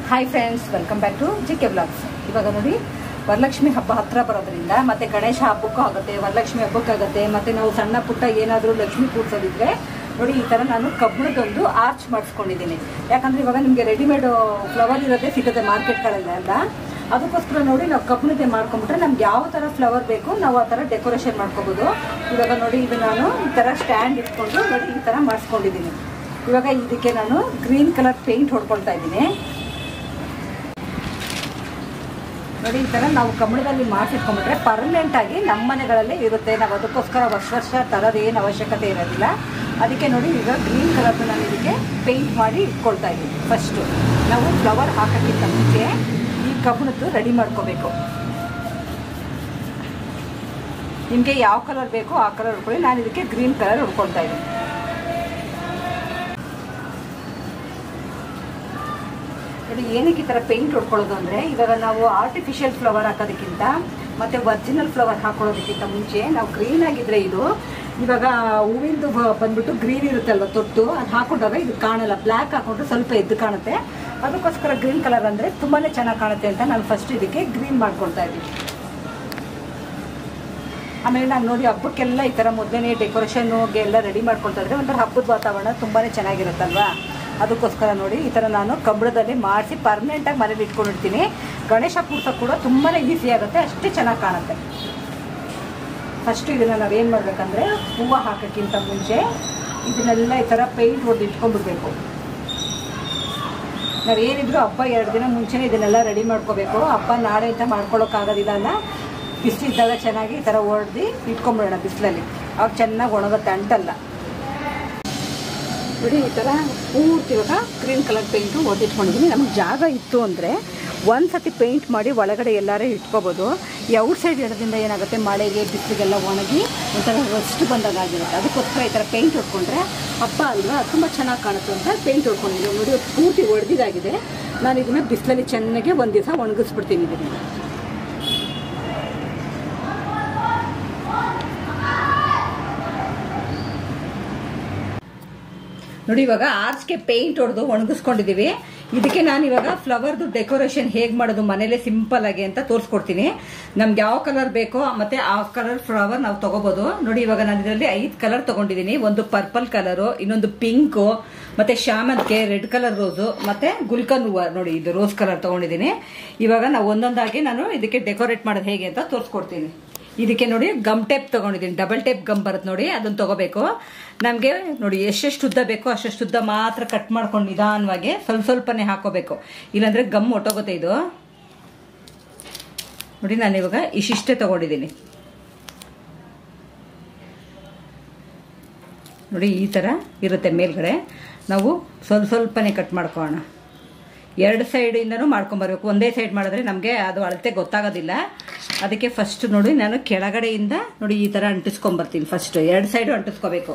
hi friends welcome back to G K blogs ಇವಾಗ ನೋಡಿ ವರಲಕ್ಷ್ಮಿ ಹಬ್ಬ ಹತ್ರ ಬರೋದ್ರಿಂದ ಮತ್ತೆ ಗಣೇಶ ಹಬ್ಬಕ್ಕೂ ಆಗುತ್ತೆ ವರಲಕ್ಷ್ಮಿ ಹಬ್ಬಕ್ಕಾಗುತ್ತೆ ಮತ್ತೆ ನಾವು ಸಣ್ಣ ಪುಟ್ಟ ಏನಾದರೂ ಲಕ್ಷ್ಮಿ ಕೂಡ್ಸೋದಿದ್ರೆ ನೋಡಿ ಈ ಥರ ನಾನು ಕಬ್ಬಣದೊಂದು ಆರ್ಚ್ ಮಾಡಿಸ್ಕೊಂಡಿದ್ದೀನಿ ಯಾಕಂದ್ರೆ ಇವಾಗ ನಿಮಗೆ ರೆಡಿಮೇಡ್ ಫ್ಲವರ್ ಇರೋದೇ ಸಿಗುತ್ತೆ ಮಾರ್ಕೆಟ್ಗಳೆಲ್ಲ ಅದಕ್ಕೋಸ್ಕರ ನೋಡಿ ನಾವು ಕಬ್ಬಣದೇ ಮಾಡ್ಕೊಂಡ್ಬಿಟ್ರೆ ನಮ್ಗೆ ಯಾವ ಥರ ಫ್ಲವರ್ ಬೇಕು ನಾವು ಆ ಥರ ಡೆಕೋರೇಷನ್ ಮಾಡ್ಕೋಬೋದು ಇವಾಗ ನೋಡಿ ಇದು ನಾನು ಈ ಥರ ಸ್ಟ್ಯಾಂಡ್ ಇಟ್ಕೊಂಡು ನೋಡಿ ಈ ಥರ ಮಾಡಿಸ್ಕೊಂಡಿದ್ದೀನಿ ಇವಾಗ ಇದಕ್ಕೆ ನಾನು ಗ್ರೀನ್ ಕಲರ್ ಪೇಂಟ್ ಹೊಡ್ಕೊಳ್ತಾ ಇದ್ದೀನಿ ನೋಡಿ ಈ ಥರ ನಾವು ಕಮಲದಲ್ಲಿ ಮಾಡಿಸಿಟ್ಕೊಂಡ್ಬಿಟ್ರೆ ಪರ್ಮನೆಂಟ್ ಆಗಿ ನಮ್ಮ ಮನೆಗಳಲ್ಲೇ ಇರುತ್ತೆ ನಾವು ಅದಕ್ಕೋಸ್ಕರ ವರ್ಷ ವರ್ಷ ತರೋದು ಏನು ಅವಶ್ಯಕತೆ ಇರೋದಿಲ್ಲ ಅದಕ್ಕೆ ನೋಡಿ ಈಗ ಗ್ರೀನ್ ಕಲರ್ನ ನಾನು ಇದಕ್ಕೆ ಪೇಂಟ್ ಮಾಡಿ ಇಟ್ಕೊಳ್ತಾ ಇದ್ದೀನಿ ಫಸ್ಟು ನಾವು ಫ್ಲವರ್ ಹಾಕೋಕ್ಕಿಂತ ಮುಂಚೆ ಈ ಕಬ್ಬಣದ್ದು ರೆಡಿ ಮಾಡ್ಕೋಬೇಕು ನಿಮಗೆ ಯಾವ ಕಲರ್ ಬೇಕೋ ಆ ಕಲರ್ ಉಟ್ಕೊಳ್ಳಿ ನಾನು ಇದಕ್ಕೆ ಗ್ರೀನ್ ಕಲರ್ ಉಟ್ಕೊಳ್ತಾ ಇದ್ದೀನಿ ನೋಡಿ ಏನಕ್ಕೆ ಈ ಥರ ಪೇಂಟ್ ಹೊಡ್ಕೊಳ್ಳೋದು ಅಂದರೆ ಇವಾಗ ನಾವು ಆರ್ಟಿಫಿಷಿಯಲ್ ಫ್ಲವರ್ ಹಾಕೋದಕ್ಕಿಂತ ಮತ್ತು ಒರಿಜಿನಲ್ ಫ್ಲವರ್ ಹಾಕೊಳ್ಳೋದಕ್ಕಿಂತ ಮುಂಚೆ ನಾವು ಗ್ರೀನ್ ಆಗಿದ್ರೆ ಇದು ಇವಾಗ ಹೂವಿಂದು ಬ- ಬಂದ್ಬಿಟ್ಟು ಗ್ರೀನ್ ಇರುತ್ತಲ್ವ ತೊಟ್ಟು ಅದು ಹಾಕೊಂಡಾಗ ಇದು ಕಾಣಲ್ಲ ಬ್ಲ್ಯಾಕ್ ಹಾಕೊಂಡ್ರೆ ಸ್ವಲ್ಪ ಎದ್ದು ಕಾಣುತ್ತೆ ಅದಕ್ಕೋಸ್ಕರ ಗ್ರೀನ್ ಕಲರ್ ಅಂದರೆ ತುಂಬಾ ಚೆನ್ನಾಗಿ ಕಾಣುತ್ತೆ ಅಂತ ನಾನು ಫಸ್ಟ್ ಇದಕ್ಕೆ ಗ್ರೀನ್ ಮಾಡ್ಕೊಳ್ತಾ ಇದ್ದೀನಿ ಆಮೇಲೆ ನಾನು ನೋಡಿ ಹಬ್ಬಕ್ಕೆಲ್ಲ ಈ ಥರ ಮೊದಲನೇ ಡೆಕೋರೇಷನ್ಗೆ ಎಲ್ಲ ರೆಡಿ ಮಾಡ್ಕೊಳ್ತಾ ಇದ್ರೆ ಒಂಥರ ಹಬ್ಬದ ವಾತಾವರಣ ತುಂಬಾ ಚೆನ್ನಾಗಿರುತ್ತಲ್ವಾ ಅದಕ್ಕೋಸ್ಕರ ನೋಡಿ ಈ ಥರ ನಾನು ಕಬ್ಬಣದಲ್ಲಿ ಮಾಡಿಸಿ ಪರ್ಮನೆಂಟಾಗಿ ಮನೇಲಿ ಇಟ್ಕೊಂಡಿರ್ತೀನಿ ಗಣೇಶ ಕೂರ್ಸೋಕೆ ಕೂಡ ತುಂಬಾ ಈಸಿ ಆಗುತ್ತೆ ಅಷ್ಟೇ ಚೆನ್ನಾಗಿ ಕಾಣುತ್ತೆ ಫಸ್ಟು ಇದನ್ನು ನಾವೇನು ಮಾಡಬೇಕಂದ್ರೆ ಹೂವು ಹಾಕೋಕ್ಕಿಂತ ಮುಂಚೆ ಇದನ್ನೆಲ್ಲ ಈ ಥರ ಪೇಂಟ್ ಹೊಡೆದು ಇಟ್ಕೊಂಡ್ಬಿಡ್ಬೇಕು ನಾವೇನಿದ್ರು ಹಬ್ಬ ಎರಡು ದಿನ ಮುಂಚೆನೇ ಇದನ್ನೆಲ್ಲ ರೆಡಿ ಮಾಡ್ಕೋಬೇಕು ಹಬ್ಬ ನಾಳೆ ಅಂತ ಮಾಡ್ಕೊಳ್ಳೋಕ್ಕಾಗೋದಿಲ್ಲ ಅಲ್ಲ ಬಿಸಿಲಿದ್ದಾಗ ಚೆನ್ನಾಗಿ ಈ ಥರ ಹೊಡೆದು ಇಟ್ಕೊಂಬಿಡೋಣ ಬಿಸಿಲಲ್ಲಿ ಅವಾಗ ಚೆನ್ನಾಗಿ ಒಣಗುತ್ತೆ ಅಂಟಲ್ಲ ನೋಡಿ ಈ ಥರ ಪೂರ್ತಿ ಇವಾಗ ಗ್ರೀನ್ ಕಲರ್ ಪೇಂಟು ಹೊಡೆದಿಟ್ಕೊಂಡಿದ್ದೀನಿ ನಮಗೆ ಜಾಗ ಇತ್ತು ಅಂದರೆ ಒಂದು ಸತಿ ಪೇಂಟ್ ಮಾಡಿ ಒಳಗಡೆ ಎಲ್ಲರೂ ಇಟ್ಕೋಬೋದು ಈ ಔಟ್ ಸೈಡ್ ಇರೋದ್ರಿಂದ ಏನಾಗುತ್ತೆ ಮಳೆಗೆ ಬಿಸಿಲಿಗೆಲ್ಲ ಒಣಗಿ ಒಂಥರ ರಸ್ಟ್ ಬಂದಾಗಿರುತ್ತೆ ಅದಕ್ಕೋಸ್ಕರ ಈ ಥರ ಪೇಂಟ್ ಹೊಡ್ಕೊಂಡ್ರೆ ಹಬ್ಬ ಅಲ್ವಾ ತುಂಬ ಚೆನ್ನಾಗಿ ಕಾಣುತ್ತೆ ಅಂತ ಪೇಂಟ್ ಹೊಡ್ಕೊಂಡಿದ್ದೀನಿ ನೋಡಿ ಅದು ಪೂರ್ತಿ ಹೊಡೆದಿದ್ದಾಗಿದೆ ನಾನು ಇದನ್ನು ಬಿಸಿಲಲ್ಲಿ ಚೆನ್ನಾಗಿ ಒಂದು ದಿವಸ ಒಣಗಿಸ್ಬಿಡ್ತೀನಿ ಇದನ್ನು ನೋಡಿ ಇವಾಗ ಆರ್ಚ್ಗೆ ಪೇಂಟ್ ಹೊಡೆದು ಒಣಗಿಸ್ಕೊಂಡಿದ್ದೀವಿ ಇದಕ್ಕೆ ನಾನು ಇವಾಗ ಫ್ಲವರ್ದು ಡೆಕೋರೇಷನ್ ಹೇಗೆ ಮಾಡೋದು ಮನೇಲೆ ಸಿಂಪಲ್ ಆಗಿ ಅಂತ ತೋರಿಸ್ಕೊಡ್ತೀನಿ ನಮ್ಗೆ ಯಾವ ಕಲರ್ ಬೇಕೋ ಮತ್ತೆ ಆ ಕಲರ್ ಫ್ಲವರ್ ನಾವು ತಗೋಬಹುದು ನೋಡಿ ಇವಾಗ ನಾನು ಇದರಲ್ಲಿ ಐದು ಕಲರ್ ತಗೊಂಡಿದ್ದೀನಿ ಒಂದು ಪರ್ಪಲ್ ಕಲರು ಇನ್ನೊಂದು ಪಿಂಕು ಮತ್ತೆ ಶಾಮಂತಿಗೆ ರೆಡ್ ಕಲರ್ ರೋಸು ಮತ್ತೆ ಗುಲ್ಕನ್ ಹೂವು ನೋಡಿ ಇದು ರೋಸ್ ಕಲರ್ ತಗೊಂಡಿದ್ದೀನಿ ಇವಾಗ ನಾವು ಒಂದೊಂದಾಗಿ ನಾನು ಇದಕ್ಕೆ ಡೆಕೋರೇಟ್ ಮಾಡೋದು ಹೇಗೆ ಅಂತ ತೋರಿಸ್ಕೊಡ್ತೀನಿ ಇದಕ್ಕೆ ನೋಡಿ ಗಮ್ ಟೇಪ್ ತಗೊಂಡಿದ್ದೀನಿ ಡಬಲ್ ಟೇಪ್ ಗಮ್ ಬರುತ್ತೆ ನೋಡಿ ಅದನ್ನ ತಗೋಬೇಕು ನಮಗೆ ನೋಡಿ ಎಷ್ಟೆಷ್ಟು ಉದ್ದ ಬೇಕೋ ಅಷ್ಟೆಷ್ಟು ಉದ್ದ ಮಾತ್ರ ಕಟ್ ಮಾಡ್ಕೊಂಡು ನಿಧಾನವಾಗಿ ಸ್ವಲ್ಪ ಸ್ವಲ್ಪನೇ ಹಾಕೋಬೇಕು ಇಲ್ಲಾಂದ್ರೆ ಗಮ್ ಒಟ್ಟೋಗುತ್ತೆ ಇದು ನೋಡಿ ನಾನು ಇವಾಗ ಇಷ್ಟಿಷ್ಟೇ ತಗೊಂಡಿದ್ದೀನಿ ನೋಡಿ ಈ ಥರ ಇರುತ್ತೆ ಮೇಲ್ಗಡೆ ನಾವು ಸ್ವಲ್ಪ ಸ್ವಲ್ಪನೇ ಕಟ್ ಮಾಡ್ಕೊಳ್ಳೋಣ ಎರಡು ಸೈಡಿಂದನೂ ಮಾಡ್ಕೊಂಬರ್ಬೇಕು ಒಂದೇ ಸೈಡ್ ಮಾಡಿದ್ರೆ ನಮಗೆ ಅದು ಅಳತೆ ಗೊತ್ತಾಗೋದಿಲ್ಲ ಅದಕ್ಕೆ ಫಸ್ಟ್ ನೋಡಿ ನಾನು ಕೆಳಗಡೆಯಿಂದ ನೋಡಿ ಈ ಥರ ಅಂಟಿಸ್ಕೊಂಬರ್ತೀನಿ ಫಸ್ಟ್ ಎರಡು ಸೈಡು ಅಂಟಿಸ್ಕೋಬೇಕು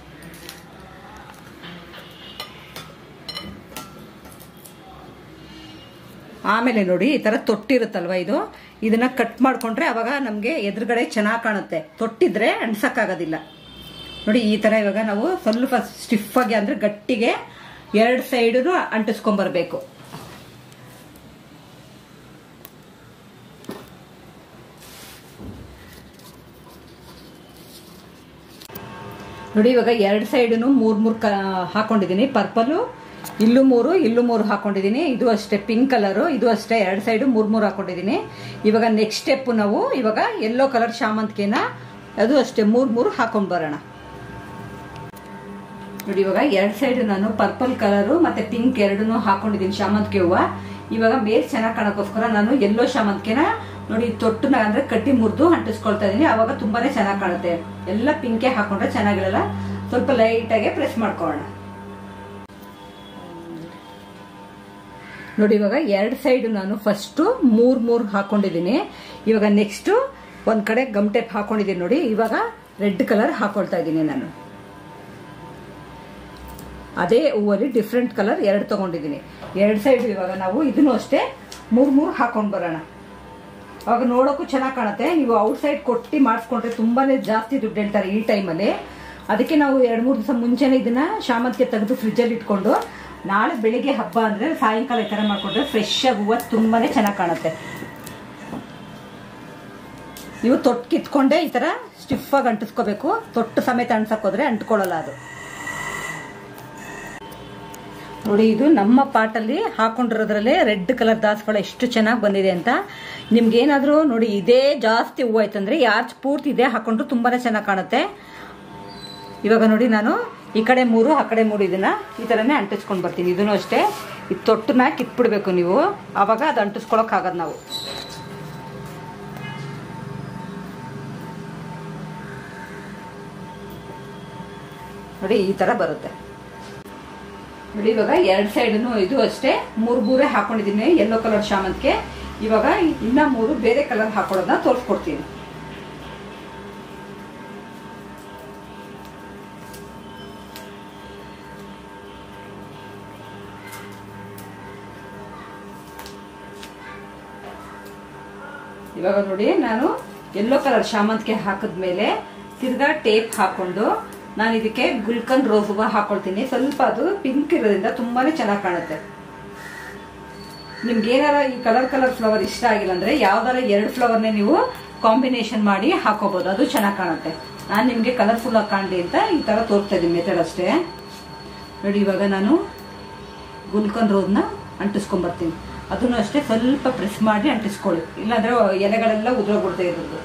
ಆಮೇಲೆ ನೋಡಿ ಈ ಥರ ತೊಟ್ಟಿರುತ್ತಲ್ವ ಇದು ಇದನ್ನ ಕಟ್ ಮಾಡ್ಕೊಂಡ್ರೆ ಅವಾಗ ನಮಗೆ ಎದುರುಗಡೆ ಚೆನ್ನಾಗಿ ಕಾಣುತ್ತೆ ತೊಟ್ಟಿದ್ರೆ ಅಂಟ್ಸಕ್ಕಾಗೋದಿಲ್ಲ ನೋಡಿ ಈ ಥರ ಇವಾಗ ನಾವು ಸ್ವಲ್ಪ ಸ್ಟಿಫ್ ಆಗಿ ಅಂದರೆ ಗಟ್ಟಿಗೆ ಎರಡು ಸೈಡು ಅಂಟಿಸ್ಕೊಂಬರ್ಬೇಕು ನೋಡಿ ಇವಾಗ ಎರಡು ಸೈಡನ್ನು ಮೂರು ಮೂರು ಕ ಹಾಕೊಂಡಿದ್ದೀನಿ ಪರ್ಪಲು ಇಲ್ಲೂ ಮೂರು ಇಲ್ಲೂ ಮೂರು ಹಾಕೊಂಡಿದ್ದೀನಿ ಇದು ಅಷ್ಟೇ ಪಿಂಕ್ ಕಲರು ಇದು ಅಷ್ಟೇ ಎರಡು ಸೈಡು ಮೂರು ಮೂರು ಹಾಕೊಂಡಿದ್ದೀನಿ ಇವಾಗ ನೆಕ್ಸ್ಟ್ ಸ್ಟೆಪ್ ನಾವು ಇವಾಗ ಯೆಲ್ಲೋ ಕಲರ್ ಶಾಮಂತಿಗೆನ ಅದು ಅಷ್ಟೇ ಮೂರು ಮೂರು ಹಾಕೊಂಡು ಬರೋಣ ನೋಡಿ ಇವಾಗ ಎರಡು ಸೈಡ್ ನಾನು ಪರ್ಪಲ್ ಕಲರು ಮತ್ತೆ ಪಿಂಕ್ ಎರಡನ್ನೂ ಹಾಕೊಂಡಿದ್ದೀನಿ ಶಾಮಂತಿಗೆ ಹೂವು ಇವಾಗ ಮೇಲ್ ಚೆನ್ನಾಗಿ ಕಾಣೋಕ್ಕೋಸ್ಕರ ನಾನು ಎಲ್ಲೋ ಶಾಮಂತಿಗೆನ ನೋಡಿ ತೊಟ್ಟನ ಅಂದ್ರೆ ಕಡ್ಡಿ ಮುರಿದು ಅಂಟಿಸ್ಕೊಳ್ತಾ ಇದೀನಿ ಅವಾಗ ತುಂಬಾನೇ ಚೆನ್ನಾಗಿ ಕಾಣುತ್ತೆ ಎಲ್ಲ ಪಿಂಕೆ ಹಾಕೊಂಡ್ರೆ ಚೆನ್ನಾಗಿರಲ್ಲ ಸ್ವಲ್ಪ ಲೈಟಾಗೆ ಪ್ರೆಸ್ ಮಾಡ್ಕೊಳ್ಳೋಣ ನೋಡಿ ಇವಾಗ ಎರಡು ಸೈಡ್ ನಾನು ಫಸ್ಟು ಮೂರ್ ಮೂರ್ ಹಾಕೊಂಡಿದ್ದೀನಿ ಇವಾಗ ನೆಕ್ಸ್ಟ್ ಒಂದ್ ಕಡೆ ಗಮ್ ಟೇಪ್ ಹಾಕೊಂಡಿದ್ದೀನಿ ನೋಡಿ ಇವಾಗ ರೆಡ್ ಕಲರ್ ಹಾಕೊಳ್ತಾ ಇದ್ದೀನಿ ನಾನು ಅದೇ ಹೂವಲ್ಲಿ ಡಿಫ್ರೆಂಟ್ ಕಲರ್ ಎರಡು ತಗೊಂಡಿದ್ದೀನಿ ಎರಡು ಸೈಡ್ ಇವಾಗ ನಾವು ಇದನ್ನು ಅಷ್ಟೇ ಮೂರು ಮೂರು ಹಾಕೊಂಡು ಬರೋಣ ಅವಾಗ ನೋಡೋಕ್ಕೂ ಚೆನ್ನಾಗಿ ಕಾಣುತ್ತೆ ನೀವು ಔಟ್ ಸೈಡ್ ಕೊಟ್ಟು ಮಾಡಿಸ್ಕೊಂಡ್ರೆ ತುಂಬಾನೇ ಜಾಸ್ತಿ ದುಡ್ಡು ಹೇಳ್ತಾರೆ ಈ ಟೈಮಲ್ಲಿ ಅದಕ್ಕೆ ನಾವು ಎರಡು ಮೂರು ದಿವಸ ಮುಂಚೆನೇ ಇದನ್ನ ಶಾಮಂತಿಗೆ ತೆಗೆದು ಫ್ರಿಜ್ಜಲ್ಲಿ ಇಟ್ಕೊಂಡು ನಾಳೆ ಬೆಳಿಗ್ಗೆ ಹಬ್ಬ ಅಂದ್ರೆ ಸಾಯಂಕಾಲ ಈ ತರ ಮಾಡ್ಕೊಂಡ್ರೆ ಫ್ರೆಶ್ ಆಗಿ ಹೂವು ತುಂಬಾನೇ ಚೆನ್ನಾಗಿ ಕಾಣುತ್ತೆ ನೀವು ತೊಟ್ಟು ಕಿತ್ಕೊಂಡೆ ಈ ತರ ಸ್ಟಿಫ್ ಆಗಿ ಅಂಟಿಸ್ಕೋಬೇಕು ತೊಟ್ಟು ಸಮೇತ ಅಂಟ್ಸಕ್ ಹೋದ್ರೆ ಅಂಟ್ಕೊಳ್ಳಲ್ಲ ಅದು ನೋಡಿ ಇದು ನಮ್ಮ ಪಾಟಲ್ಲಿ ಹಾಕೊಂಡಿರೋದ್ರಲ್ಲೇ ರೆಡ್ ಕಲರ್ ದಾಸವಾಳ ಎಷ್ಟು ಚೆನ್ನಾಗಿ ಬಂದಿದೆ ಅಂತ ನಿಮ್ಗೆ ಏನಾದರೂ ನೋಡಿ ಇದೇ ಜಾಸ್ತಿ ಹೂವು ಆಯ್ತಂದ್ರೆ ಯಾರ್ಚ್ ಪೂರ್ತಿ ಇದೇ ಹಾಕೊಂಡ್ರು ತುಂಬಾನೇ ಚೆನ್ನಾಗಿ ಕಾಣುತ್ತೆ ಇವಾಗ ನೋಡಿ ನಾನು ಈ ಕಡೆ ಮೂರು ಆ ಕಡೆ ಮೂರು ಇದನ್ನ ಈ ಥರನೇ ಅಂಟಿಸ್ಕೊಂಡು ಬರ್ತೀನಿ ಇದನ್ನು ಅಷ್ಟೇ ಇದು ತೊಟ್ಟನ್ನ ಕಿತ್ಬಿಡ್ಬೇಕು ನೀವು ಆವಾಗ ಅದು ಅಂಟಿಸ್ಕೊಳಕ್ ಆಗದು ನಾವು ನೋಡಿ ಈ ಥರ ಬರುತ್ತೆ ನೋಡಿ ಇವಾಗ ಎರಡು ಸೈಡ್ನು ಇದು ಅಷ್ಟೇ ಮೂರು ಮೂರೇ ಹಾಕೊಂಡಿದ್ದೀನಿ ಯೆಲ್ಲೋ ಕಲರ್ ಶಾಮಂತಿಗೆ ಇವಾಗ ಇನ್ನ ಮೂರು ಬೇರೆ ಕಲರ್ ಹಾಕೊಳ್ಳೋದನ್ನ ತೋರಿಸ್ಕೊಡ್ತೀನಿ ಇವಾಗ ನೋಡಿ ನಾನು ಯೆಲ್ಲೋ ಕಲರ್ ಶಾಮಂತಿಗೆ ಹಾಕಿದ್ಮೇಲೆ ತಿರ್ಗಾ ಟೇಪ್ ಹಾಕೊಂಡು ನಾನು ಇದಕ್ಕೆ ಗುಲ್ಕನ್ ರೋಸ್ ಹೂವ ಹಾಕೊಳ್ತೀನಿ ಸ್ವಲ್ಪ ಅದು ಪಿಂಕ್ ಇರೋದ್ರಿಂದ ತುಂಬಾನೇ ಚೆನ್ನಾಗಿ ಕಾಣುತ್ತೆ ನಿಮ್ಗೆ ಏನಾರ ಈ ಕಲರ್ ಕಲರ್ ಫ್ಲವರ್ ಇಷ್ಟ ಆಗಿಲ್ಲ ಅಂದ್ರೆ ಯಾವ್ದಾರ ಎರಡು ಫ್ಲವರ್ನೇ ನೀವು ಕಾಂಬಿನೇಷನ್ ಮಾಡಿ ಹಾಕೋಬಹುದು ಅದು ಚೆನ್ನಾಗಿ ಕಾಣುತ್ತೆ ನಾನು ನಿಮ್ಗೆ ಕಲರ್ಫುಲ್ ಆಗಿ ಕಾಣಲಿ ಅಂತ ಈ ತರ ತೋರಿಸ್ತಾ ಇದ್ದೀನಿ ಮೆಥಡ್ ಅಷ್ಟೇ ನೋಡಿ ಇವಾಗ ನಾನು ಗುಲ್ಕನ್ ರೋಸ್ನ ಅಂಟಿಸ್ಕೊಂಡ್ ಬರ್ತೀನಿ ಅದನ್ನು ಅಷ್ಟೇ ಸ್ವಲ್ಪ ಪ್ರೆಸ್ ಮಾಡಿ ಅಂಟಿಸ್ಕೊಳ್ಳಿ ಇಲ್ಲಾಂದ್ರೆ ಎಲೆಗಳೆಲ್ಲ ಉದುರೋಗ್ಬಿಡ್ತಾ ಇರೋದು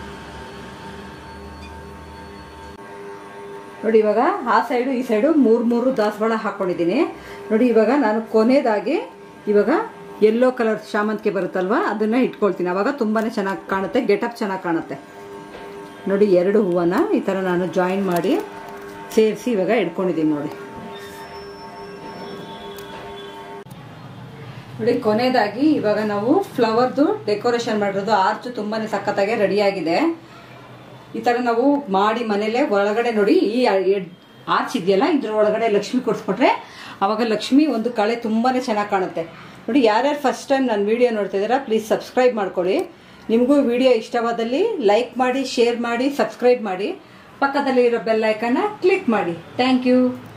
ನೋಡಿ ಇವಾಗ ಆ ಸೈಡು ಈ ಸೈಡು ಮೂರು ಮೂರು ದಾಸವಾಳ ಹಾಕೊಂಡಿದ್ದೀನಿ ನೋಡಿ ಇವಾಗ ನಾನು ಕೊನೆಯದಾಗಿ ಇವಾಗ ಯೆಲ್ಲೋ ಕಲರ್ ಶಾಮಂತಿಗೆ ಬರುತ್ತಲ್ವಾ ಅದನ್ನ ಇಟ್ಕೊಳ್ತೀನಿ ಅವಾಗ ತುಂಬಾನೇ ಚೆನ್ನಾಗಿ ಕಾಣುತ್ತೆ ಗೆಟಪ್ ಚೆನ್ನಾಗಿ ಕಾಣುತ್ತೆ ನೋಡಿ ಎರಡು ಹೂವನ್ನ ಈ ಥರ ನಾನು ಜಾಯಿನ್ ಮಾಡಿ ಸೇರಿಸಿ ಇವಾಗ ಇಟ್ಕೊಂಡಿದ್ದೀನಿ ನೋಡಿ ನೋಡಿ ಕೊನೆಯದಾಗಿ ಇವಾಗ ನಾವು ಫ್ಲವರ್ದು ಡೆಕೋರೇಷನ್ ಮಾಡಿರೋದು ಆರ್ಚ್ ತುಂಬಾನೇ ಸಖತ್ತಾಗಿ ರೆಡಿಯಾಗಿದೆ ಈ ತರ ನಾವು ಮಾಡಿ ಮನೇಲೆ ಒಳಗಡೆ ನೋಡಿ ಈ ಆರ್ಚ್ ಇದೆಯಲ್ಲ ಇದ್ರ ಒಳಗಡೆ ಲಕ್ಷ್ಮಿ ಕೊಡ್ಸ್ಕೊಟ್ರೆ ಅವಾಗ ಲಕ್ಷ್ಮಿ ಒಂದು ಕಳೆ ತುಂಬಾನೇ ಚೆನ್ನಾಗಿ ಕಾಣುತ್ತೆ ನೋಡಿ ಯಾರ್ಯಾರು ಫಸ್ಟ್ ಟೈಮ್ ನನ್ನ ವಿಡಿಯೋ ನೋಡ್ತಾ ಇದ್ದೀರಾ ಪ್ಲೀಸ್ ಸಬ್ಸ್ಕ್ರೈಬ್ ಮಾಡ್ಕೊಳ್ಳಿ ನಿಮಗೂ ವಿಡಿಯೋ ಇಷ್ಟವಾದಲ್ಲಿ ಲೈಕ್ ಮಾಡಿ ಶೇರ್ ಮಾಡಿ ಸಬ್ಸ್ಕ್ರೈಬ್ ಮಾಡಿ ಪಕ್ಕದಲ್ಲಿ ಇರೋ ಬೆಲ್ ಐಕನ್ನ ಕ್ಲಿಕ್ ಮಾಡಿ ಥ್ಯಾಂಕ್ ಯು